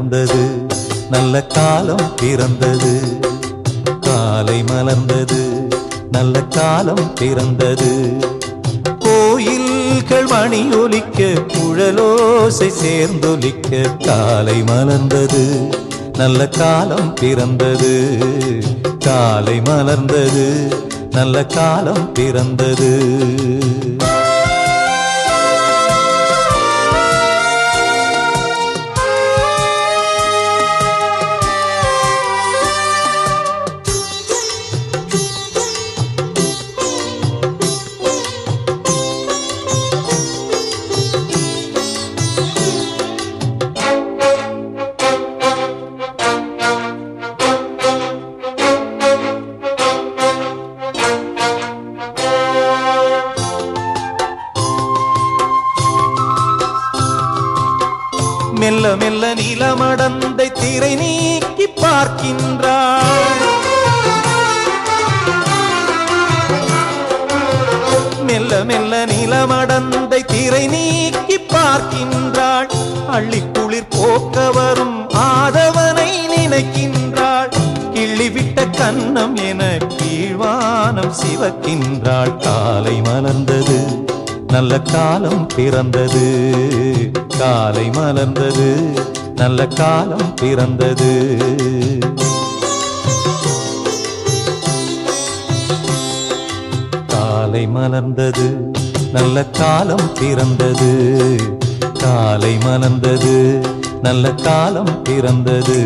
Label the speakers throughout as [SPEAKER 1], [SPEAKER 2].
[SPEAKER 1] மலர்ந்தது நல்ல காலம் பிறந்தது காலை மலர்ந்தது நல்ல காலம் பிறந்தது கோயில்கள் மணி ஒலிக்க குழலோசை சேர்ந்தொலிக்க காலை மலர்ந்தது நல்ல காலம் பிறந்தது காலை மலர்ந்தது நல்ல காலம் பிறந்தது மெல்ல மெல்ல நிலமடந்தை திரை நீக்கி பார்க்கின்றாள் மெல்ல மெல்ல நிலமடந்தை திரை நீக்கி பார்க்கின்றாள் அள்ளி குளிர் போக்க வரும் ஆதவனை நினைக்கின்றாள் கிள்ளிவிட்ட கன்னம் என கீழ்வானம் சிவக்கின்றாள் காலை மலர்ந்தது நல்ல காலம் பிறந்தது காலை மலர்ந்தது நல்ல காலம் பிறந்தது காலை மலர்ந்தது நல்ல காலம் பிறந்தது காலை மலர்ந்தது நல்ல காலம் பிறந்தது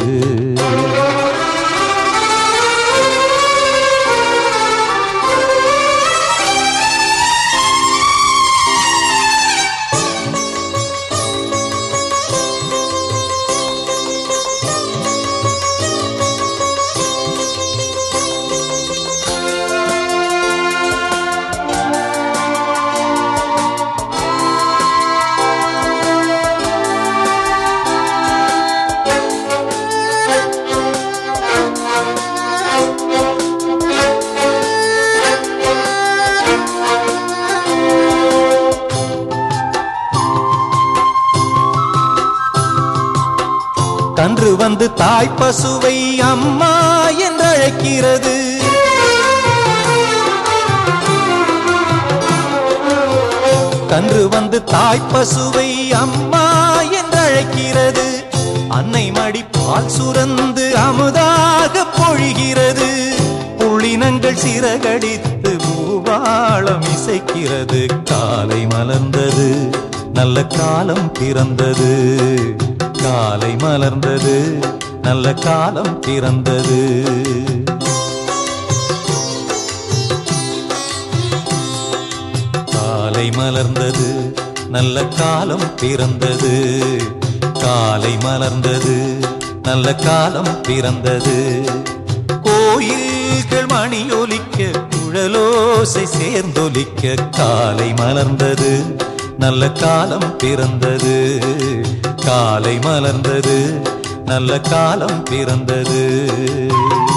[SPEAKER 1] கன்று வந்து தாய் பசுவை அம்மா என்றழைக்கிறது கன்று வந்து தாய் பசுவை அம்மா என்றழைக்கிறது அன்னை மடி பால் சுரந்து அமுதாக பொழிகிறது புள்ளினங்கள் சிறகடித்து பூபாளம் இசைக்கிறது காலை மலர்ந்தது நல்ல காலம் பிறந்தது காலை மலர்ந்தது நல்ல காலம் பிறந்தது காலை மலர்ந்தது நல்ல காலம் பிறந்தது காலை மலர்ந்தது நல்ல காலம் பிறந்தது கோயில்கள் மணி ஒலிக்க குழலோசை சேர்ந்தொலிக்க காலை மலர்ந்தது நல்ல காலம் பிறந்தது காலை மலர்ந்தது நல்ல காலம் பிறந்தது